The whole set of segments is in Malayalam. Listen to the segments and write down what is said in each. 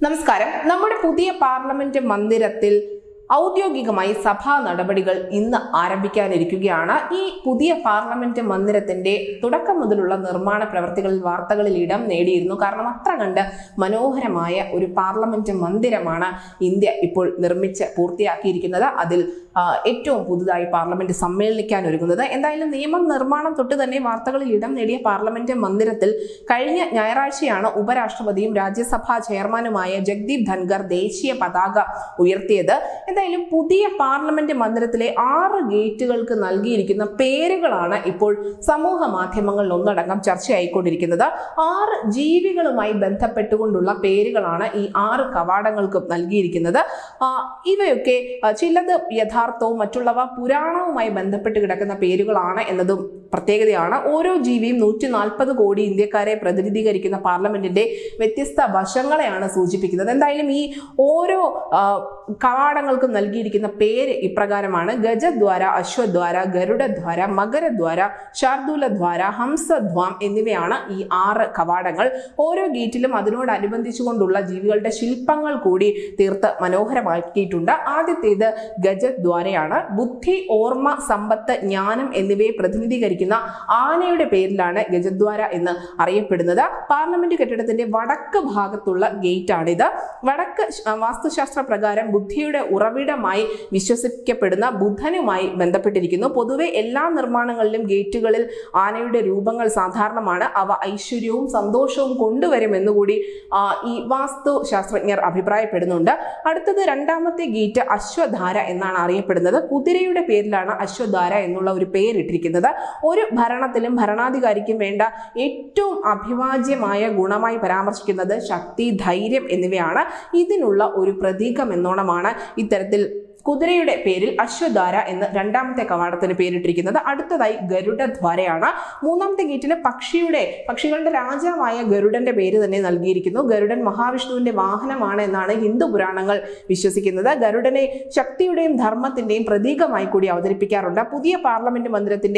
നമസ്കാരം നമ്മുടെ പുതിയ പാർലമെന്റ് മന്ദിരത്തിൽ ഔദ്യോഗികമായി സഭാ നടപടികൾ ഇന്ന് ആരംഭിക്കാനിരിക്കുകയാണ് ഈ പുതിയ പാർലമെന്റ് മന്ദിരത്തിന്റെ തുടക്കം മുതലുള്ള നിർമ്മാണ പ്രവർത്തികളിൽ വാർത്തകളിൽ ഇടം നേടിയിരുന്നു കാരണം അത്ര കണ്ട് മനോഹരമായ ഒരു പാർലമെന്റ് മന്ദിരമാണ് ഇന്ത്യ ഇപ്പോൾ നിർമ്മിച്ച് പൂർത്തിയാക്കിയിരിക്കുന്നത് അതിൽ ആ, ഏറ്റവും പുതുതായി പാർലമെന്റ് സമ്മേളിക്കാൻ ഒരുങ്ങുന്നത് എന്തായാലും നിയമം നിർമ്മാണം തൊട്ട് തന്നെ വാർത്തകളിൽ ഇടം നേടിയ പാർലമെന്റ് മന്ദിരത്തിൽ കഴിഞ്ഞ ഞായറാഴ്ചയാണ് ഉപരാഷ്ട്രപതിയും രാജ്യസഭാ ചെയർമാനുമായ ജഗ്ദീപ് ധൻഖർ ദേശീയ പതാക ഉയർത്തിയത് എന്തായാലും പുതിയ പാർലമെന്റ് മന്ദിരത്തിലെ ആറ് ഗേറ്റുകൾക്ക് നൽകിയിരിക്കുന്ന പേരുകളാണ് ഇപ്പോൾ സമൂഹ മാധ്യമങ്ങളിൽ ഒന്നടങ്കം ചർച്ചയായിക്കൊണ്ടിരിക്കുന്നത് ആറ് ജീവികളുമായി ബന്ധപ്പെട്ടുകൊണ്ടുള്ള പേരുകളാണ് ഈ ആറ് കവാടങ്ങൾക്കും നൽകിയിരിക്കുന്നത് ആ, ഇവയൊക്കെ ആ, ചിലത് യഥാർത്ഥവും മറ്റുള്ളവ പുരാണവുമായി ബന്ധപ്പെട്ട് കിടക്കുന്ന പേരുകളാണ് എന്നതും പ്രത്യേകതയാണ് ഓരോ ജീവിയും നൂറ്റി നാൽപ്പത് കോടി ഇന്ത്യക്കാരെ പ്രതിനിധീകരിക്കുന്ന പാർലമെന്റിന്റെ വ്യത്യസ്ത വശങ്ങളെയാണ് സൂചിപ്പിക്കുന്നത് എന്തായാലും ഈ ഓരോ ആ, കവാടങ്ങൾക്കും നൽകിയിരിക്കുന്ന പേര് ഇപ്രകാരമാണ് ഗജദ്വാര അശ്വദ്വാര ഗരുഡദ്വാര മകരദ്വാര ശാർദൂലദ്വാര ഹംസധ്വാം എന്നിവയാണ് ഈ ആറ് കവാടങ്ങൾ ഓരോ ഗേറ്റിലും അതിനോടനുബന്ധിച്ചുകൊണ്ടുള്ള ജീവികളുടെ ശില്പങ്ങൾ കൂടി തീർത്ത് മനോഹരമാക്കിയിട്ടുണ്ട് ആദ്യത്തേത് ഗജദ്വാരയാണ് ബുദ്ധി ഓർമ്മ സമ്പത്ത് ജ്ഞാനം എന്നിവയെ പ്രതിനിധീകരിക്കുന്ന ആനയുടെ പേരിലാണ് ഗജദ്വാര എന്ന് അറിയപ്പെടുന്നത് പാർലമെന്റ് കെട്ടിടത്തിന്റെ വടക്ക് ഭാഗത്തുള്ള ഗേറ്റാണിത് വടക്ക് ശ- വാസ്തുശാസ്ത്ര പ്രകാരം ബുദ്ധിയുടെ ഉറവിടമായി വിശ്വസിക്കപ്പെടുന്ന ബുധനുമായി ബന്ധപ്പെട്ടിരിക്കുന്നു പൊതുവെ എല്ലാ നിർമ്മാണങ്ങളിലും ഗേറ്റുകളിൽ ആനയുടെ രൂപങ്ങൾ സാധാരണമാണ് അവ ഐശ്വര്യവും സന്തോഷവും കൊണ്ടുവരുമെന്നുകൂടി ആ, ഈ വാസ്തു ശാസ്ത്രജ്ഞർ അഭിപ്രായപ്പെടുന്നുണ്ട് അടുത്തത് രണ്ടാമത്തെ ഗേറ്റ് അശ്വധാര എന്നാണ് അറിയപ്പെടുന്നത് കുതിരയുടെ പേരിലാണ് അശ്വധാര എന്നുള്ള ഒരു പേരിട്ടിരിക്കുന്നത് ഒരു ഭരണത്തിലും ഭരണാധികാരിക്കും വേണ്ട ഏറ്റവും അഭിവാജ്യമായ ഗുണമായി പരാമർശിക്കുന്നത് ശക്തി ധൈര്യം എന്നിവയാണ് ഇതിനുള്ള ഒരു പ്രതീകം എന്നോണമാണ് ഇത്തരത്തിൽ കുതിരയുടെ പേരിൽ അശ്വധാര എന്ന് രണ്ടാമത്തെ കവാടത്തിന് പേരിട്ടിരിക്കുന്നത് അടുത്തതായി ഗരുഡധ്വാരയാണ് മൂന്നാമത്തെ ഗേറ്റിൽ പക്ഷിയുടെ പക്ഷികളുടെ രാജാവായ ഗരുഡന്റെ പേര് തന്നെ നൽകിയിരിക്കുന്നു ഗരുഡൻ മഹാവിഷ്ണുവിന്റെ വാഹനമാണ് എന്നാണ് ഹിന്ദു പുരാണങ്ങൾ വിശ്വസിക്കുന്നത് ഗരുഡനെ ശക്തിയുടെയും ധർമ്മത്തിന്റെയും പ്രതീകമായി കൂടി അവതരിപ്പിക്കാറുണ്ട് പുതിയ പാർലമെന്റ് മന്ദിരത്തിന്റെ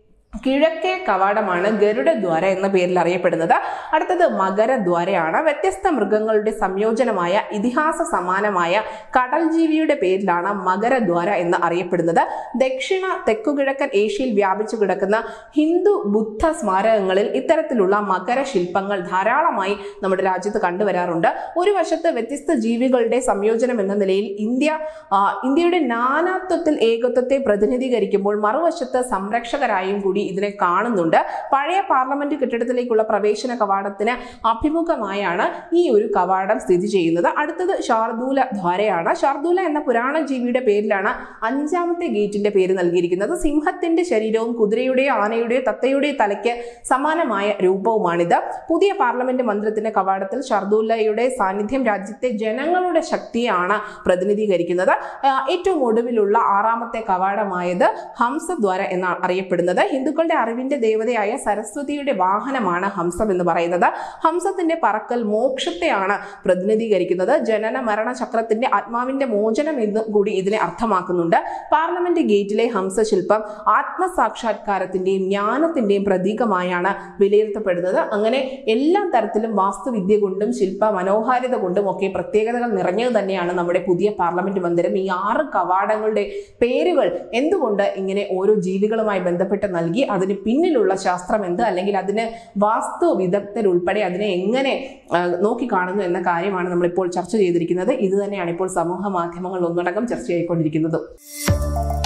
കിഴക്കേ കവാടമാണ് ഗരുഡദ്വാര എന്ന പേരിൽ അറിയപ്പെടുന്നത് അടുത്തത് മകരദ്വാരയാണ് വ്യത്യസ്ത മൃഗങ്ങളുടെ സംയോജനമായ ഇതിഹാസ സമാനമായ കടൽ ജീവിയുടെ പേരിലാണ് മകരദ്വാര എന്ന് അറിയപ്പെടുന്നത് ദക്ഷിണ തെക്കുകിഴക്കൻ ഏഷ്യയിൽ വ്യാപിച്ചു കിടക്കുന്ന ഹിന്ദു ബുദ്ധ സ്മാരകങ്ങളിൽ ഇത്തരത്തിലുള്ള മകര ശില്പങ്ങൾ ധാരാളമായി നമ്മുടെ രാജ്യത്ത് കണ്ടുവരാറുണ്ട് ഒരു വശത്ത് വ്യത്യസ്ത ജീവികളുടെ സംയോജനം എന്ന നിലയിൽ ഇന്ത്യ ആ, ഇന്ത്യയുടെ നാനാത്വത്തിൽ ഏകത്വത്തെ പ്രതിനിധീകരിക്കുമ്പോൾ മറുവശത്ത് സംരക്ഷകരായും കൂടി ഇതിനെ കാണുന്നുണ്ട് പഴയ പാർലമെന്റ് കെട്ടിടത്തിലേക്കുള്ള പ്രവേശന കവാടത്തിന് അഭിമുഖമായാണ് ഈ ഒരു കവാടം സ്ഥിതി ചെയ്യുന്നത് അടുത്തത് ശാർദൂല ദ്വാരയാണ് ശാർദൂല എന്ന പുരാണ ജീവിയുടെ പേരിലാണ് അഞ്ചാമത്തെ ഗേറ്റിന്റെ പേര് നൽകിയിരിക്കുന്നത് സിംഹത്തിന്റെ ശരീരവും കുതിരയുടെയോ ആനയുടെയോ തത്തയുടെയോ തലയ്ക്ക് സമാനമായ രൂപവുമാണിത് പുതിയ പാർലമെന്റ് മന്ദിരത്തിന്റെ കവാടത്തിൽ ഷർദുല്ലയുടെ സാന്നിധ്യം രാജ്യത്തെ ജനങ്ങളുടെ ശക്തിയാണ് പ്രതിനിധീകരിക്കുന്നത് ആ, ഏറ്റവും ഒടുവിലുള്ള ആറാമത്തെ കവാടമായത് ഹംസദ്വാര എന്നാണ് അറിയപ്പെടുന്നത് ഹിന്ദുക്കളുടെ അറിവിന്റെ ദേവതയായ സരസ്വതിയുടെ വാഹനമാണ് ഹംസം എന്ന് പറയുന്നത് ഹംസത്തിന്റെ പറക്കൽ മോക്ഷത്തെയാണ് പ്രതിനിധീകരിക്കുന്നത് ജനന മരണ ചക്രത്തിന്റെ ആത്മാവിന്റെ മോചനം എന്ന് കൂടി ഇതിനെ അർത്ഥമാക്കുന്നുണ്ട് പാർലമെന്റ് ഗേറ്റിലെ ഹംസശില്പം ആത്മസാക്ഷാത്കാരത്തിന്റെയും ജ്ഞാനത്തിന്റെയും പ്രതീകമായാണ് വിലയിരുത്തപ്പെടുന്നത് അങ്ങനെ എല്ലാ തരത്തിലും വാസ്തുവിദ്യ കൊണ്ടും ശില്പ മനോഹാരിത കൊണ്ടും ഒക്കെ പ്രത്യേകതകൾ നിറഞ്ഞത് തന്നെയാണ് നമ്മുടെ പുതിയ പാർലമെന്റ് മന്ദിരം ഈ ആറ് കവാടങ്ങളുടെ പേരുകൾ എന്തുകൊണ്ട് ഇങ്ങനെ ഓരോ ജീവികളുമായി ബന്ധപ്പെട്ട് നൽകി അതിന് പിന്നിലുള്ള ശാസ്ത്രം എന്ത് അല്ലെങ്കിൽ അതിന് വാസ്തു വിദഗ്ധരുൾപ്പെടെ അതിനെ എങ്ങനെ ആ, നോക്കിക്കാണുന്നു എന്ന കാര്യമാണ് നമ്മളിപ്പോൾ ചർച്ച ചെയ്തിരിക്കുന്നത് ഇത് തന്നെയാണ് ഇപ്പോൾ സമൂഹ മാധ്യമങ്ങളിൽ ഒന്നടങ്കം ചർച്ചയായിക്കൊണ്ടിരിക്കുന്നത്